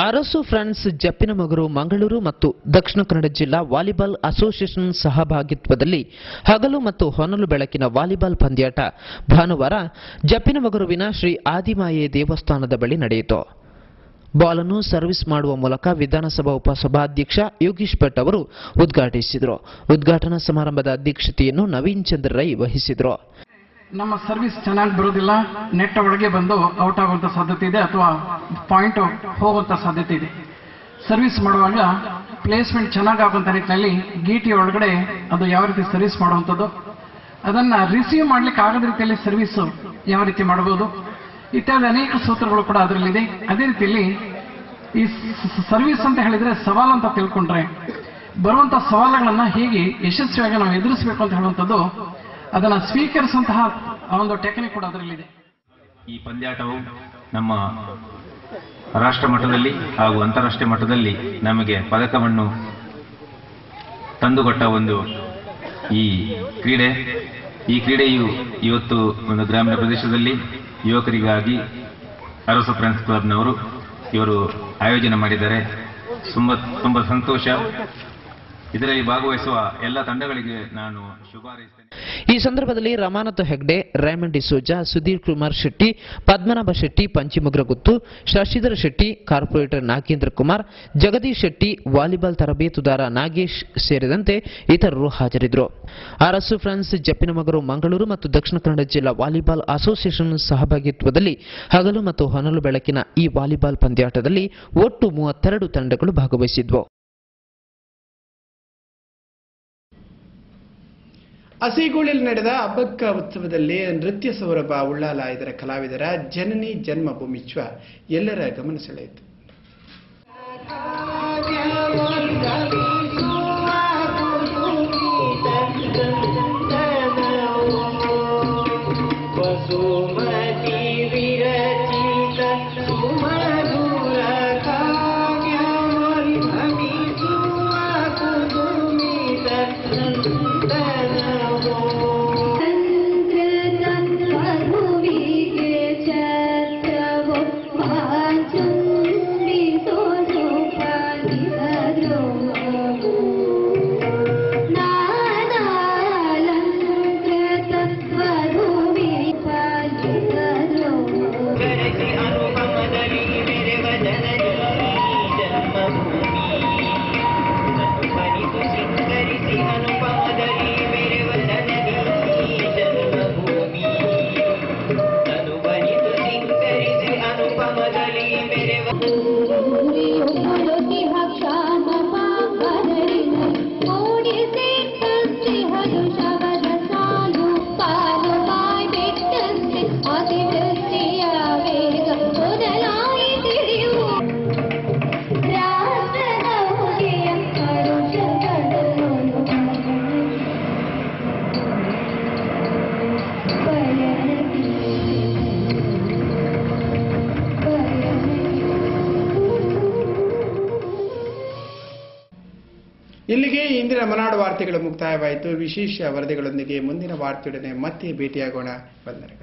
Arasu friends ಜಪ್ಪಿನಮಗರು Mangaluru ಮತ್ತು ದಕ್ಷಿಣ ಕನ್ನಡ ಜಿಲ್ಲಾ ವಾಲಿಬಾಲ್ ಅಸೋಸಿಯೇಷನ್ ಸಹಭಾಗಿತ್ವದಲ್ಲಿ ಹಗಲು ಮತ್ತು ಹೊನಲು ಬೆಳಕಿನ ವಾಲಿಬಾಲ್ ಪಂದ್ಯಾಟ ಭಾನುವಾರ ಜಪ್ಪಿನಮಗರುವಿನ ಶ್ರೀ ಆದಿಮಾಯೆ ದೇವಸ್ಥಾನದ ಬಳಿ ನಡೆಯಿತು ಬಾಲನ್ನು ಸರ್ವಿಸ್ ಮಾಡುವ ಮೂಲಕ ವಿಧಾನಸಭಾ ಉಪಸಭಾಧ್ಯಕ್ಷ ಯೋಗೀಶ್ ಭಟ್ ಅವರು ಉದ್ಘಾಟಿಸಿದರು ಉದ್ಘಾಟನಾ ಸಮಾರಂಭದ ಅಧ್ಯಕ್ಷತೆಯನ್ನು ನವೀನ್ ಚಂದ್ರ ರೈ ವಹಿಸಿದರು ನಮ್ಮ ಸರ್ವಿಸ್ ಚೆನ್ನಾಗಿ ಬರೋದಿಲ್ಲ ನೆಟ್ ಒಳಗೆ ಬಂದು ಔಟ್ ಆಗುವಂತ ಸಾಧ್ಯತೆ ಇದೆ ಅಥವಾ ಪಾಯಿಂಟ್ ಹೋಗುವಂತ ಸಾಧ್ಯತೆ ಇದೆ ಸರ್ವಿಸ್ ಮಾಡುವಾಗ ಪ್ಲೇಸ್ಮೆಂಟ್ ಚೆನ್ನಾಗಿ ಆಗುವಂತ ನಿಟ್ಟಿನಲ್ಲಿ ಗೀಟಿ ಒಳಗಡೆ ಅದು ಯಾವ ರೀತಿ ಸರ್ವಿಸ್ ಮಾಡುವಂಥದ್ದು ಅದನ್ನ ರಿಸೀವ್ ಮಾಡ್ಲಿಕ್ಕೆ ಆಗದ ರೀತಿಯಲ್ಲಿ ಸರ್ವಿಸ್ ಯಾವ ರೀತಿ ಮಾಡಬಹುದು ಇತ್ಯಾದಿ ಅನೇಕ ಸೂತ್ರಗಳು ಕೂಡ ಅದರಲ್ಲಿದೆ ಅದೇ ರೀತಿಯಲ್ಲಿ ಈ ಸರ್ವಿಸ್ ಅಂತ ಹೇಳಿದ್ರೆ ಸವಾಲು ಅಂತ ತಿಳ್ಕೊಂಡ್ರೆ ಬರುವಂತ ಸವಾಲುಗಳನ್ನ ಹೇಗೆ ಯಶಸ್ವಿಯಾಗಿ ನಾವು ಎದುರಿಸಬೇಕು ಅಂತ ಹೇಳುವಂಥದ್ದು ಅದನ್ನ ಸ್ವೀಕರಿಸುವಂತಹ ಆ ಒಂದು ಟೆಕ್ನಿಕ್ ಕೂಡ ಅದರಲ್ಲಿದೆ ಈ ಪಂದ್ಯಾಟವು ನಮ್ಮ ರಾಷ್ಟ್ರ ಮಟ್ಟದಲ್ಲಿ ಹಾಗೂ ಅಂತಾರಾಷ್ಟ್ರೀಯ ಮಟ್ಟದಲ್ಲಿ ನಮಗೆ ಪದಕವನ್ನು ತಂದುಕೊಟ್ಟ ಒಂದು ಈ ಕ್ರೀಡೆ ಈ ಕ್ರೀಡೆಯು ಇವತ್ತು ಒಂದು ಗ್ರಾಮೀಣ ಪ್ರದೇಶದಲ್ಲಿ ಯುವಕರಿಗಾಗಿ ಅರಸು ಫ್ರೆಂಡ್ಸ್ ಕ್ಲಬ್ನವರು ಇವರು ಆಯೋಜನೆ ಮಾಡಿದ್ದಾರೆ ತುಂಬ ತುಂಬ ಸಂತೋಷ ಇದರಲ್ಲಿ ಭಾಗವಹಿಸುವ ಎಲ್ಲ ತಂಡಗಳಿಗೆ ನಾನು ಶುಭ ಹಾರೈಸ್ತೇನೆ ಈ ಸಂದರ್ಭದಲ್ಲಿ ರಮಾನಾಥ ಹೆಗ್ಡೆ ರೇಮಂಡ್ ಡಿಸೋಜಾ ಸುಧೀರ್ ಕುಮಾರ್ ಶೆಟ್ಟಿ ಪದ್ಮನಾಭ ಶೆಟ್ಟಿ ಪಂಚಿಮಗ್ರಗುತ್ತು ಶಶಿಧರ ಶೆಟ್ಟಿ ಕಾರ್ಪೊರೇಟರ್ ನಾಗೇಂದ್ರ ಕುಮಾರ್ ಜಗದೀಶ್ ಶೆಟ್ಟಿ ವಾಲಿಬಾಲ್ ತರಬೇತುದಾರ ನಾಗೇಶ್ ಸೇರಿದಂತೆ ಇತರರು ಹಾಜರಿದ್ದರು ಅರಸು ಫ್ರಾನ್ಸ್ ಜಪ್ಪಿನಮಗರು ಮಂಗಳೂರು ಮತ್ತು ದಕ್ಷಿಣ ಕನ್ನಡ ಜಿಲ್ಲಾ ವಾಲಿಬಾಲ್ ಅಸೋಸಿಯೇಷನ್ ಸಹಭಾಗಿತ್ವದಲ್ಲಿ ಹಗಲು ಮತ್ತು ಹೊನಲು ಬೆಳಕಿನ ಈ ವಾಲಿಬಾಲ್ ಪಂದ್ಯಾಟದಲ್ಲಿ ಒಟ್ಟು ಮೂವತ್ತೆರಡು ತಂಡಗಳು ಭಾಗವಹಿಸಿದ್ವು ಅಸಿಗೂಳಿಲ್ ನಡೆದ ಅಬ್ಬಕ್ಕ ಉತ್ಸವದಲ್ಲಿ ನೃತ್ಯ ಸೌರಭ ಉಳ್ಳಾಲ ಇದರ ಕಲಾವಿದರ ಜನನಿ ಜನ್ಮಭೂಮಿಚ್ವ ಎಲ್ಲರ ಗಮನ ಸೆಳೆಯಿತು ವಸುಮತಿ ವಿರಚಿತ ಸುಮಧುರ ಕಾವ್ಯಮೊಳ್ ಭವಿಸುವ ಕುಸುಮಿತ ನಂದನವೋ ಕರಸಿ ಅನುಪಮದಲ್ಲಿ ಮೆರೆವ ಜನನೀ ಜನ್ಮಭೂಮಿ ಮನಿತು ಸಿಂಗರಿಸಿ ಅನುಪಮದಲ್ಲಿ ಮೆರೆವ ಜನನೀ ಜನ್ಮಭೂಮಿ ತನು ಬನಿತು ಸಿಂಗರಿಸಿ ಅನುಪಮದಲ್ಲಿ ಮೆರೆವ ಅತಿವೃಷ್ಟಿಯ ವೇಗ ಮೊದಲಾಯಿ ತಿಳಿಯುವ ರಾಷ್ಟ್ರದ ಹುಲಿಯ ಪರುಷಗಳನ್ನು ಇಲ್ಲಿಗೆ ಇಂದಿನ ಮನಾಡು ವಾರ್ತೆಗಳು ಮುಕ್ತಾಯವಾಯಿತು ವಿಶೇಷ ವರದಿಗಳೊಂದಿಗೆ ಮುಂದಿನ ವಾರ್ತೆಯೊಡನೆ ಮತ್ತೆ ಭೇಟಿಯಾಗೋಣ ವಂದನೆಗಳು